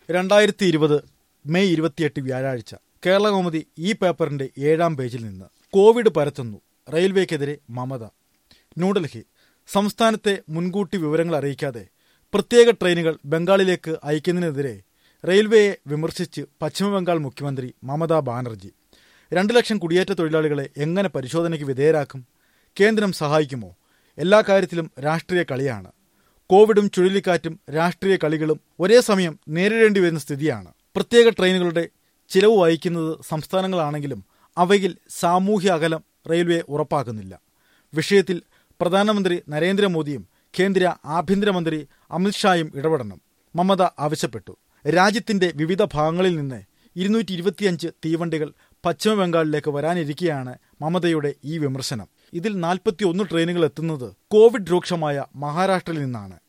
രണ്ടായിരത്തി ഇരുപത് മെയ് ഇരുപത്തിയെട്ട് വ്യാഴാഴ്ച കേരളകൗമുദി ഈ പേപ്പറിന്റെ ഏഴാം പേജിൽ നിന്ന് കോവിഡ് പരത്തുന്നു റെയിൽവേക്കെതിരെ മമത ന്യൂഡൽഹി സംസ്ഥാനത്തെ മുൻകൂട്ടി വിവരങ്ങൾ അറിയിക്കാതെ പ്രത്യേക ട്രെയിനുകൾ ബംഗാളിലേക്ക് അയക്കുന്നതിനെതിരെ റെയിൽവേയെ വിമർശിച്ച് പശ്ചിമബംഗാൾ മുഖ്യമന്ത്രി മമതാ ബാനർജി രണ്ട് ലക്ഷം കുടിയേറ്റ തൊഴിലാളികളെ എങ്ങനെ പരിശോധനയ്ക്ക് വിധേയരാക്കും കേന്ദ്രം സഹായിക്കുമോ എല്ലാ കാര്യത്തിലും രാഷ്ട്രീയ കളിയാണ് കോവിഡും ചുഴലിക്കാറ്റും രാഷ്ട്രീയ കളികളും ഒരേ സമയം നേരിടേണ്ടി വരുന്ന സ്ഥിതിയാണ് പ്രത്യേക ട്രെയിനുകളുടെ ചിലവ് വഹിക്കുന്നത് സംസ്ഥാനങ്ങളാണെങ്കിലും അവയിൽ സാമൂഹ്യ അകലം റെയിൽവേ ഉറപ്പാക്കുന്നില്ല വിഷയത്തിൽ പ്രധാനമന്ത്രി നരേന്ദ്രമോദിയും കേന്ദ്ര ആഭ്യന്തരമന്ത്രി അമിത്ഷായും ഇടപെടണം മമത ആവശ്യപ്പെട്ടു രാജ്യത്തിന്റെ വിവിധ ഭാഗങ്ങളിൽ നിന്ന് ഇരുന്നൂറ്റി ഇരുപത്തിയഞ്ച് തീവണ്ടികൾ പശ്ചിമബംഗാളിലേക്ക് വരാനിരിക്കെയാണ് മമതയുടെ ഈ വിമർശനം ഇതിൽ നാൽപ്പത്തി ഒന്ന് ട്രെയിനുകൾ എത്തുന്നത് കോവിഡ് രൂക്ഷമായ മഹാരാഷ്ട്രയിൽ നിന്നാണ്